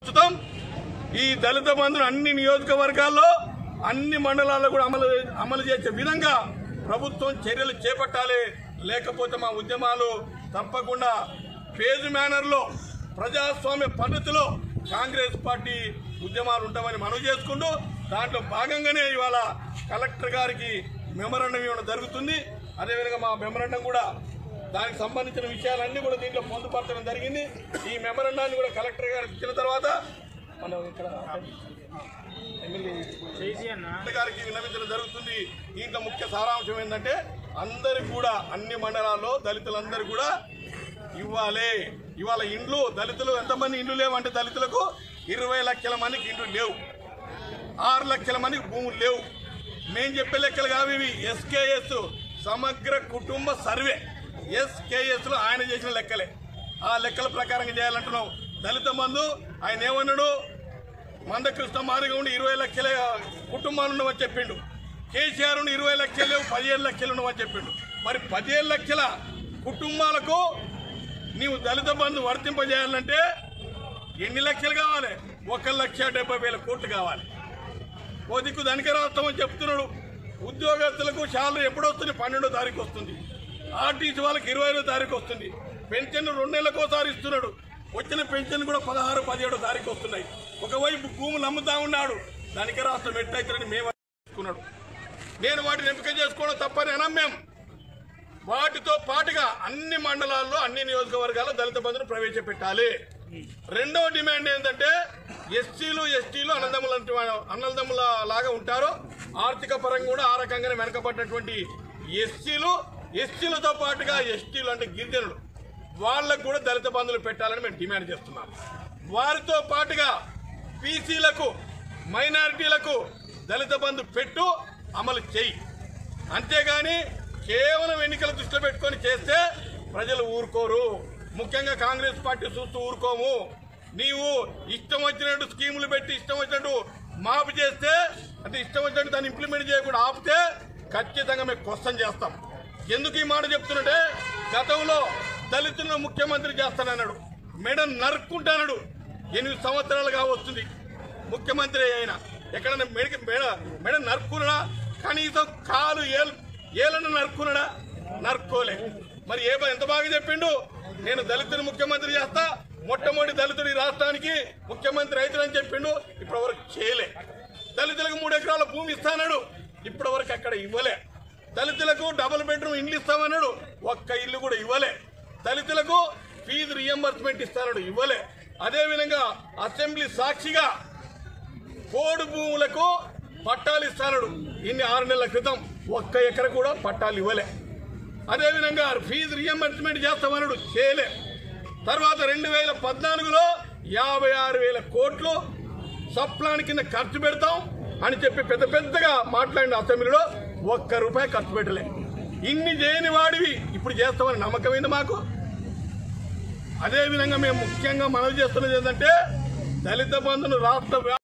ప్రస్తుతం ఈ దళిత బంధును అన్ని నియోజకవర్గాల్లో అన్ని మండలాల్లో కూడా అమలు అమలు చేసే విధంగా ప్రభుత్వం చర్యలు చేపట్టాలి లేకపోతే మా ఉద్యమాలు తప్పకుండా ఫేజ్ మేనర్లో ప్రజాస్వామ్య పద్ధతిలో కాంగ్రెస్ పార్టీ ఉద్యమాలు ఉంటామని మనవి చేసుకుంటూ దాంట్లో భాగంగానే ఇవాళ కలెక్టర్ గారికి మెమరాండం ఇవ్వడం జరుగుతుంది అదేవిధంగా మా మెమరాండం కూడా దానికి సంబంధించిన విషయాలన్నీ కూడా దీంట్లో పొందుపరచడం జరిగింది ఈ మెమరాండాన్ని కూడా కలెక్టర్ గారికి ఇచ్చిన తర్వాత మనం ఇక్కడ కలెక్టర్ గారికి విన్నవించడం జరుగుతుంది దీంట్లో ముఖ్య సారాంశం ఏంటంటే అందరికి కూడా అన్ని మండలాల్లో దళితులందరూ కూడా ఇవ్వాలి ఇవాళ ఇండ్లు దళితులు ఎంతమంది ఇండ్లు లేవంటే దళితులకు ఇరవై లక్షల మందికి ఇండ్లు లేవు ఆరు లక్షల మందికి భూములు లేవు మేము చెప్పే లెక్కలు కావు ఇవి ఎస్కేఎస్ సమగ్ర కుటుంబ సర్వే ఎస్కేఎస్ లో ఆయన చేసిన లెక్కలే ఆ లెక్కల ప్రకారంగా చేయాలంటున్నాం దళిత బంధు ఆయన ఏమన్నాడు మందకృష్ణ మాదిరిగా ఉండి ఇరవై లక్షల కుటుంబాలు ఉండవని చెప్పిండు కేసీఆర్ ఉండి ఇరవై లక్షలు లేవు పదిహేను లక్షలు ఉండవని చెప్పిండు మరి పదిహేను లక్షల కుటుంబాలకు నీవు దళిత బంధు వర్తింపజేయాలంటే ఎన్ని లక్షలు కావాలి ఒక లక్ష డెబ్బై వేల కోట్లు కావాలి ఓ దిక్కు ధనిక రాష్ట్రం అని చెప్తున్నాడు ఉద్యోగస్తులకు శాలరీ ఎప్పుడు వస్తుంది పన్నెండో తారీఖు వస్తుంది ఆర్టీసీ వాళ్ళకి ఇరవై ఐదో తారీఖు వస్తుంది పెన్షన్ రెండు నెలలకోసారి ఇస్తున్నాడు వచ్చిన పెన్షన్ కూడా పదహారు పదిహేడో తారీఖు వస్తున్నాయి ఒకవైపు భూములు అమ్ముతా ఉన్నాడు ధనిక రాష్ట్రం ఎట్టయితుందని మేము అనుకున్నాడు నేను వాటిని ఎంపిక చేసుకోవడం తప్పని అనం మేము వాటితో పాటుగా అన్ని మండలాల్లో అన్ని నియోజకవర్గాల్లో దళిత బంధును ప్రవేశపెట్టాలి రెండవ డిమాండ్ ఏంటంటే ఎస్సీలు ఎస్టీలు అన్నదమ్ముల అన్నదమ్ముల లాగా ఉంటారు ఆర్థిక పరంగా కూడా ఆ రకంగానే వెనకబడినటువంటి ఎస్సీలు ఎస్సీలతో పాటుగా ఎస్టీలు అంటే గిరిజనులు వాళ్ళకు కూడా దళిత బంధువులు పెట్టాలని మేము డిమాండ్ చేస్తున్నాం వారితో పాటుగా బీసీలకు మైనారిటీలకు దళిత బంధు పెట్టు అమలు చేయి అంతేగాని కేవలం ఎన్నికల దృష్టిలో పెట్టుకొని చేస్తే ప్రజలు ఊరుకోరు ముఖ్యంగా కాంగ్రెస్ పార్టీ చూస్తూ ఊరుకోము నీవు ఇష్టం వచ్చినట్టు స్కీములు పెట్టి ఇష్టం వచ్చినట్టు మాపు చేస్తే అంటే ఇష్టం వచ్చినట్టు దాన్ని ఇంప్లిమెంట్ చేయకుండా ఆపితే ఖచ్చితంగా మేము క్వశ్చన్ చేస్తాం ఎందుకు ఈ మాట చెప్తున్నట్టే గతంలో దళితులను ముఖ్యమంత్రి చేస్తానన్నాడు మెడ నరుక్కుంటానడు ఎనిమిది సంవత్సరాలుగా వస్తుంది ముఖ్యమంత్రి అయినా ఎక్కడన్నా మెడకి మెడ మెడ నరుక్కున్నాడా కనీసం కాలు ఏలు ఏలను నరుక్కున్నాడా నరుక్కోలే మరి ఏ బా- ఎంత బాగా చెప్పిండు నేను దళితుని ముఖ్యమంత్రి చేస్తా మొట్టమొదటి దళితుడు ఈ రాష్ట్రానికి ముఖ్యమంత్రి అవుతాడని చెప్పిండు ఇప్పటి వరకు చేయలే దళితులకు మూడు ఎకరాల భూమి ఇస్తానన్నాడు ఇప్పటి వరకు అక్కడ ఇవ్వలే దళితులకు డబుల్ బెడ్రూమ్ ఇల్లు ఇస్తామన్నాడు ఒక్క ఇల్లు కూడా ఇవ్వలే దళితులకు ఫీజు రియంబర్స్మెంట్ ఇస్తానన్నాడు ఇవ్వలే అదేవిధంగా అసెంబ్లీ సాక్షిగా పోడు భూములకు పట్టాలు ఇస్తానడు ఇన్ని ఆరు నెలల క్రితం ఒక్క ఎకర కూడా పట్టాలు ఇవ్వలే అదేవిధంగా ఫీజు రియంబర్స్మెంట్ చేస్తామన్నాడు చేయలే తర్వాత రెండు వేల పద్నాలుగులో యాభై ఆరు వేల కోట్లు సప్లాన్ కింద ఖర్చు పెడతాం అని చెప్పి పెద్ద పెద్దగా మాట్లాడిన అసెంబ్లీలో ఒక్క రూపాయి ఖర్చు పెట్టలే ఇన్ని చేయని వాడివి ఇప్పుడు చేస్తామని నమ్మకం ఏంది మాకు అదేవిధంగా మేము ముఖ్యంగా మనవి చేస్తున్నది ఏంటంటే దళిత బంధును రాష్ట్ర వ్యాప్తంగా